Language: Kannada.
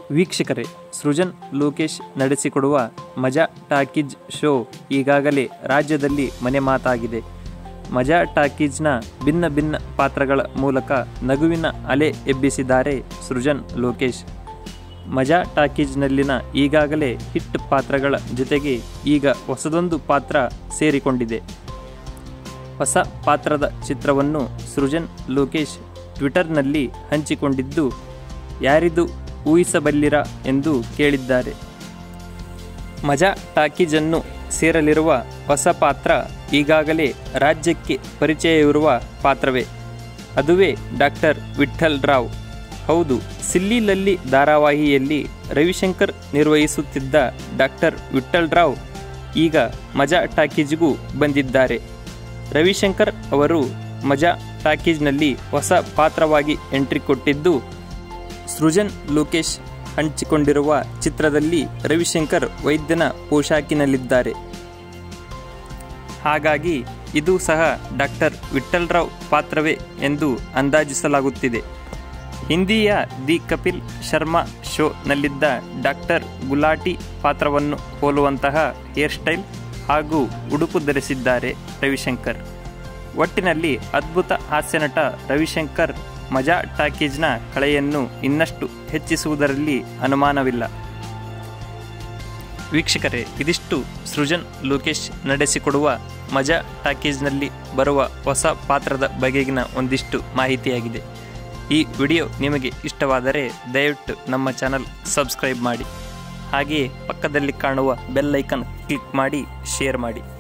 ವೀಕ್ಷಕರೇ ಸೃಜನ್ ಲೋಕೇಶ್ ನಡೆಸಿಕೊಡುವ ಮಜಾ ಟಾಕೀಜ್ ಶೋ ಈಗಾಗಲೇ ರಾಜ್ಯದಲ್ಲಿ ಮನೆ ಮಾತಾಗಿದೆ ಮಜಾ ಟಾಕೀಜ್ನ ಭಿನ್ನ ಭಿನ್ನ ಪಾತ್ರಗಳ ಮೂಲಕ ನಗುವಿನ ಅಲೆ ಎಬ್ಬಿಸಿದ್ದಾರೆ ಸೃಜನ್ ಲೋಕೇಶ್ ಮಜಾ ಟಾಕೀಜ್ನಲ್ಲಿನ ಈಗಾಗಲೇ ಹಿಟ್ ಪಾತ್ರಗಳ ಜೊತೆಗೆ ಈಗ ಹೊಸದೊಂದು ಪಾತ್ರ ಸೇರಿಕೊಂಡಿದೆ ಹೊಸ ಪಾತ್ರದ ಚಿತ್ರವನ್ನು ಸೃಜನ್ ಲೋಕೇಶ್ ಟ್ವಿಟರ್ನಲ್ಲಿ ಹಂಚಿಕೊಂಡಿದ್ದು ಯಾರಿದು ಊಹಿಸಬಲ್ಲಿರ ಎಂದು ಕೇಳಿದ್ದಾರೆ ಮಜಾ ಟಾಕೀಜನ್ನು ಸೇರಲಿರುವ ಹೊಸ ಪಾತ್ರ ಈಗಾಗಲೇ ರಾಜ್ಯಕ್ಕೆ ಪರಿಚಯವಿರುವ ಪಾತ್ರವೇ ಅದುವೇ ಡಾಕ್ಟರ್ ವಿಠ್ಠಲ್ ರಾವ್ ಹೌದು ಸಿಲ್ಲಿಲಲ್ಲಿ ಧಾರಾವಾಹಿಯಲ್ಲಿ ರವಿಶಂಕರ್ ನಿರ್ವಹಿಸುತ್ತಿದ್ದ ಡಾಕ್ಟರ್ ವಿಠ್ಠಲ್ ರಾವ್ ಈಗ ಮಜಾ ಟಾಕೀಜ್ಗೂ ಬಂದಿದ್ದಾರೆ ರವಿಶಂಕರ್ ಅವರು ಮಜಾ ಟಾಕೀಜ್ನಲ್ಲಿ ಹೊಸ ಪಾತ್ರವಾಗಿ ಎಂಟ್ರಿ ಕೊಟ್ಟಿದ್ದು ಸೃಜನ್ ಲೋಕೇಶ್ ಹಂಚಿಕೊಂಡಿರುವ ಚಿತ್ರದಲ್ಲಿ ರವಿಶಂಕರ್ ವೈದ್ಯನ ಪೋಷಾಕಿನಲ್ಲಿದ್ದಾರೆ ಹಾಗಾಗಿ ಇದು ಸಹ ಡಾಕ್ಟರ್ ವಿಠ್ಠಲ್ ರಾವ್ ಪಾತ್ರವೇ ಎಂದು ಅಂದಾಜಿಸಲಾಗುತ್ತಿದೆ ಹಿಂದಿಯ ದಿ ಕಪಿಲ್ ಶರ್ಮಾ ಶೋನಲ್ಲಿದ್ದ ಡಾಕ್ಟರ್ ಗುಲಾಟಿ ಪಾತ್ರವನ್ನು ಹೋಲುವಂತಹ ಹೇರ್ ಸ್ಟೈಲ್ ಹಾಗೂ ಉಡುಪು ಧರಿಸಿದ್ದಾರೆ ರವಿಶಂಕರ್ ಒಟ್ಟಿನಲ್ಲಿ ಅದ್ಭುತ ಹಾಸ್ಯನಟ ರವಿಶಂಕರ್ ಮಜಾ ಟಾಕೀಜ್ನ ಕಳೆಯನ್ನು ಇನ್ನಷ್ಟು ಹೆಚ್ಚಿಸುವುದರಲ್ಲಿ ಅನುಮಾನವಿಲ್ಲ ವೀಕ್ಷಕರೇ ಇದಿಷ್ಟು ಸೃಜನ್ ಲೋಕೇಶ್ ನಡೆಸಿಕೊಡುವ ಮಜಾ ಟಾಕೀಸ್ನಲ್ಲಿ ಬರುವ ಹೊಸ ಪಾತ್ರದ ಬಗೆಗಿನ ಒಂದಿಷ್ಟು ಮಾಹಿತಿಯಾಗಿದೆ ಈ ವಿಡಿಯೋ ನಿಮಗೆ ಇಷ್ಟವಾದರೆ ದಯವಿಟ್ಟು ನಮ್ಮ ಚಾನಲ್ ಸಬ್ಸ್ಕ್ರೈಬ್ ಮಾಡಿ ಹಾಗೆಯೇ ಪಕ್ಕದಲ್ಲಿ ಕಾಣುವ ಬೆಲ್ ಐಕನ್ ಕ್ಲಿಕ್ ಮಾಡಿ ಶೇರ್ ಮಾಡಿ